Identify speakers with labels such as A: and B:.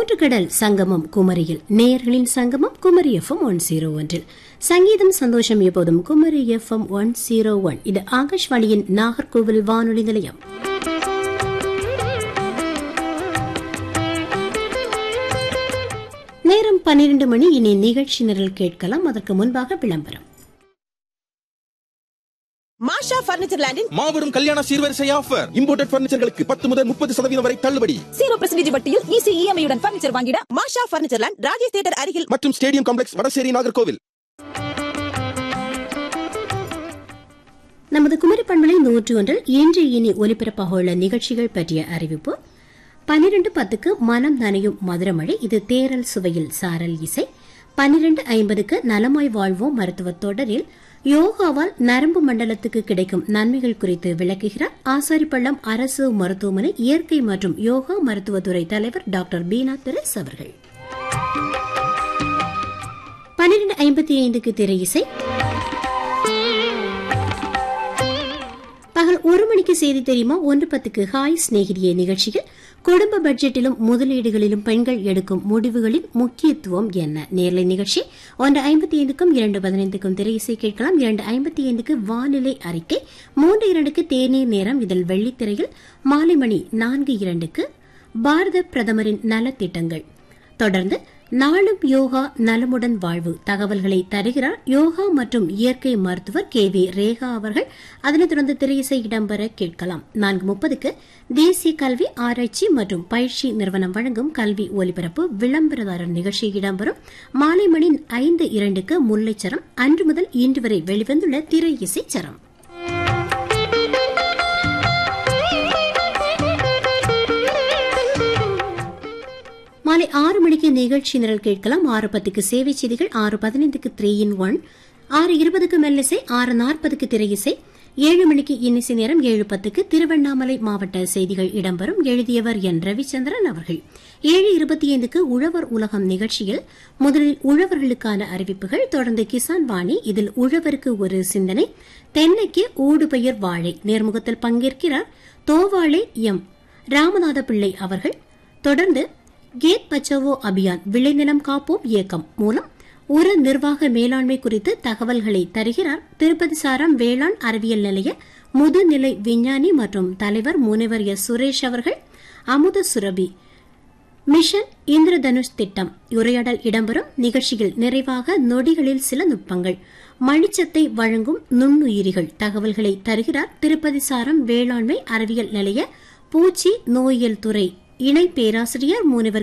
A: மூன்று கடல் சங்கமம் குமரியில் நேயர்களின் சங்கமம் குமரி எஃப்எம் ஒன் ஜீரோ ஒன்றில் சங்கீதம் சந்தோஷம் எப்போதும் Kumari FM one zero one இது ஆகாஷ்வாணியின் நாகர்கோவில் வானொலி நிலையம் நேரம் பன்னிரண்டு மணி இனி நிகழ்ச்சி நிரல் கேட்கலாம் அதற்கு முன்பாக விளம்பரம்
B: மாஷா பர்னிச்சர் லேண்டின்
C: மாபெரும் கல்யாண சீர்வரிசை ஆஃபர் இம்போர்ட்டட் பர்னிச்சர்களுக்கு பத்து முதல் முப்பது சதவீதம் வரை தள்ளுபடி
D: ஜீரோ பெர்சன்டேஜ் வட்டியில் ஈஸி இஎம்ஐயுடன் பர்னிச்சர் வாங்கிட
B: Masha furniture land Rajesh theatre அருகில்
C: மற்றும் ஸ்டேடியம் காம்ப்ளெக்ஸ் வடசேரி நாகர்கோவில்
A: நமது குமரி பண்பலை நூற்று ஒன்றில் இன்று இனி ஒலிபரப்பாக உள்ள நிகழ்ச்சிகள் பற்றிய அறிவிப்பு பன்னிரண்டு பத்துக்கு மனம் நனையும் மதுரமழை இது தேரல் சுவையில் சாரல் இசை பன்னிரண்டு ஐம்பதுக்கு நலமாய் வாழ்வோம் மருத்துவ தொடரில் யோகாவால் நரம்பு மண்டலத்துக்கு கிடைக்கும் நன்மைகள் குறித்து விளக்குகிறார் ஆசாரிப்பள்ளம் அரசு மருத்துவமனை இயற்கை மற்றும் யோகா மருத்துவத்துறை தலைவர் டாக்டர் பீனா தெரஸ் அவர்கள் பன்னிரண்டு ஐம்பத்தி ஐந்துக்கு திரை இசை பகல் ஒரு மணிக்கு செய்தி தெரியுமா ஒன்று பத்துக்கு ஹாய் சிநேகிதியே நிகழ்ச்சியில் குடும்ப பட்ஜெட்டிலும் முதலீடுகளிலும் பெண்கள் எடுக்கும் முடிவுகளின் முக்கியத்துவம் என்ன நேர்லை நிகழ்ச்சி ஒன்று ஐம்பத்தி ஐந்துக்கும் இரண்டு பதினைந்துக்கும் திரையிசை கேட்கலாம் இரண்டு ஐம்பத்தி ஐந்துக்கு வானிலை அறிக்கை மூன்று இரண்டுக்கு தேநீர் நேரம் இதில் வெள்ளித்திரையில் மாலை மணி நான்கு இரண்டுக்கு பாரத பிரதமரின் நலத்திட்டங்கள் தொடர்ந்து நாளும் யோகா நலமுடன் வாழ்வு தகவல்களை தருகிறார் யோகா மற்றும் இயற்கை மருத்துவர் கே வி ரேகா அவர்கள் அதனைத் தொடர்ந்து திரையிசை இடம்பெற கேட்கலாம் நான்கு முப்பதுக்கு தேசிய கல்வி ஆராய்ச்சி மற்றும் பயிற்சி நிறுவனம் வழங்கும் கல்வி ஒலிபரப்பு விளம்பரதாரர் நிகழ்ச்சி இடம்பெறும் மாலை மணி ஐந்து இரண்டுக்கு முல்லைச்சரம் அன்று முதல் இன்று வரை வெளிவந்துள்ள திரை இசை சரம் மாலை ஆறு மணிக்கு நிகழ்ச்சி நிரல் கேட்கலாம் ஆறு பத்துக்கு சேவை செய்திகள் ஆறு பதினைந்துக்கு த்ரீ இன் ஒன் ஆறு இருபதுக்கு மெல்லிசை ஆறு நாற்பதுக்கு திரையிசை ஏழு மணிக்கு இன்னிசை நேரம் ஏழு பத்துக்கு திருவண்ணாமலை மாவட்ட செய்திகள் இடம்பெறும் எழுதியவர் என் ரவிச்சந்திரன் அவர்கள் ஏழு இருபத்தி ஐந்துக்கு உழவர் உலகம் நிகழ்ச்சியில் முதலில் உழவர்களுக்கான அறிவிப்புகள் தொடர்ந்து கிசான் வாணி இதில் உழவருக்கு ஒரு சிந்தனை தென்னைக்கு ஊடுபயிர் வாழை நேர்முகத்தில் பங்கேற்கிறார் தோவாளை எம் ராமநாத பிள்ளை அவர்கள் தொடர்ந்து கேட் பச்சவோ அபியான் விளைநிலம் காப்போம் இயக்கம் மூலம் உர நிர்வாக மேலாண்மை குறித்து தகவல்களை தருகிறார் திருப்பதி சாரம் வேளாண் அறிவியல் நிலைய முதுநிலை விஞ்ஞானி மற்றும் தலைவர் முனைவர் எஸ் சுரேஷ் அவர்கள் அமுத சுரபி மிஷன் இந்திரதனுஷ் திட்டம் உரையாடல் இடம்பெறும் நிகழ்ச்சியில் நிறைவாக நொடிகளில் சில நுட்பங்கள் மணிச்சத்தை வழங்கும் நுண்ணுயிரிகள் தகவல்களை தருகிறார் திருப்பதி சாரம் வேளாண்மை அறிவியல் நிலைய பூச்சி நோயியல் துறை இணை பேராசிரியர் முனைவர்